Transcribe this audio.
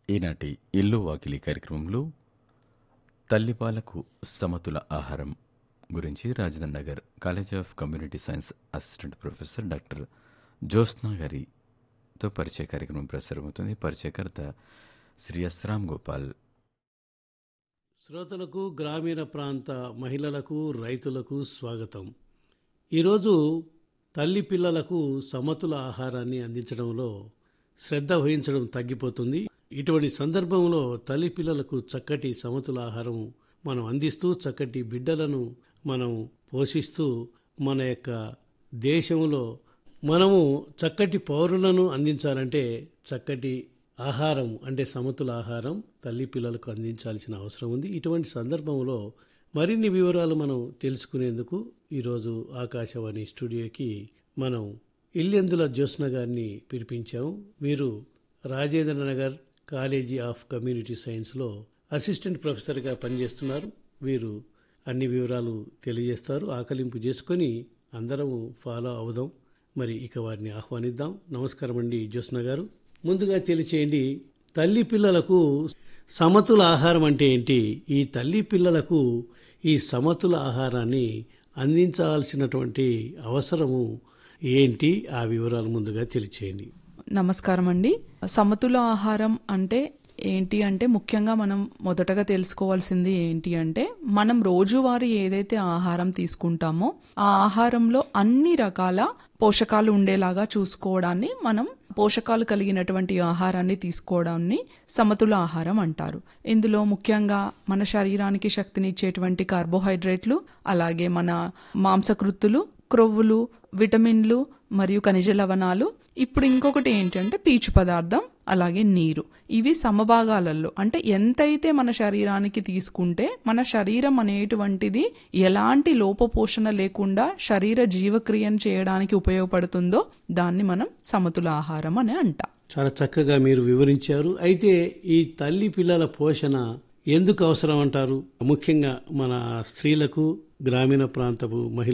ఈనాటి ఇల్లు వాకిలి కార్యక్రమంలో తల్లిపాలకు సమతుల ఆహారం గురించి Rajadhani Nagar college of community science assistant professor doctor Jyotsna గారితో పరిచయ కార్యక్రమం ప్రసారమవుతుంది పరిచయకర్త శ్రీ ఎస్ రామ్ గోపాల్ శ్రోతలకు గ్రామీణ ప్రాంత మహిళలకు రైతులకు స్వాగతం ఈరోజు తల్లి పిల్లలకు సమతుల ఆహారాన్ని అందించడంలో శ్రద్ధ వహించడం తగ్గిపోతుంది ఇటువంటి సందర్భంలో తల్లి పిల్లలకు చక్కటి సమతుల ఆహారం మనం అందిస్తూ చక్కటి బిడ్డలను మనం పోషిస్తూ మన యొక్క దేశంలో మనము చక్కటి పౌరులను అందించాలంటే చక్కటి ఆహారం అంటే సమతుల ఆహారం తల్లి పిల్లలకు అందించాల్సిన అవసరం ఉంది ఇటువంటి సందర్భంలో మరిన్ని వివరాలు మనం తెలుసుకునేందుకు ఈరోజు ఆకాశవాణి స్టూడియోకి మనం ఇల్లెందుల జ్యోత్స్న గారిని పిలిపించాము వీరు Rajendra Nagar college of community సైన్స్లో అసిస్టెంట్ ప్రొఫెసర్గా పనిచేస్తున్నారు వీరు అన్ని వివరాలు తెలియజేస్తారు ఆకలింపు చేసుకొని అందరం ఫాలో అవుదాం మరి ఇక వారిని ఆహ్వానిద్దాం నమస్కారం అండి జ్యోత్స్న గారు ముందుగా తెలియచేయండి తల్లి పిల్లలకు సమతుల ఆహారం అంటే ఏంటి ఈ తల్లి పిల్లలకు ఈ సమతుల ఆహారాన్ని అందించాల్సినటువంటి అవసరము ఏంటి ఆ వివరాలు ముందుగా తెలియచేయండి నమస్కారం అండి సమతుల ఆహారం అంటే ఏంటి అంటే ముఖ్యంగా మనం మొదటగా తెలుసుకోవాల్సింది ఏంటి అంటే మనం రోజువారీ ఏదైతే ఆహారం తీసుకుంటామో ఆ ఆహారంలో అన్ని రకాల పోషకాలు ఉండేలాగా చూసుకోవడాన్ని మనం పోషకాలు కలిగినటువంటి ఆహారాన్ని తీసుకోవడాన్ని సమతుల ఆహారం అంటారు ఇందులో ముఖ్యంగా మన శరీరానికి శక్తినిచ్చేటువంటి కార్బోహైడ్రేట్లు అలాగే మన మాంసకృత్తులు క్రొవ్వులు విటమిన్లు మరియు ఖనిజ లవణాలు ఇప్పుడు ఇంకొకటి ఏంటంటే పీచు పదార్థం అలాగే నీరు ఇవి సమభాగాలలో అంటే ఎంతైతే మన శరీరానికి తీసుకుంటే మన శరీరం అనేటువంటిది ఎలాంటి లోపపోషణ లేకుండా శరీర జీవక్రియను చేయడానికి ఉపయోగపడుతుందో దాన్ని మనం సమతుల ఆహారం అని అంటాం చాలా చక్కగా మీరు వివరించారు అయితే ఈ తల్లి పిల్లల పోషణ ఎందుకు అవసరం అంటారు ముఖ్యంగా మన స్త్రీలకు గ్రామీణ ప్రాంతపు మహిళ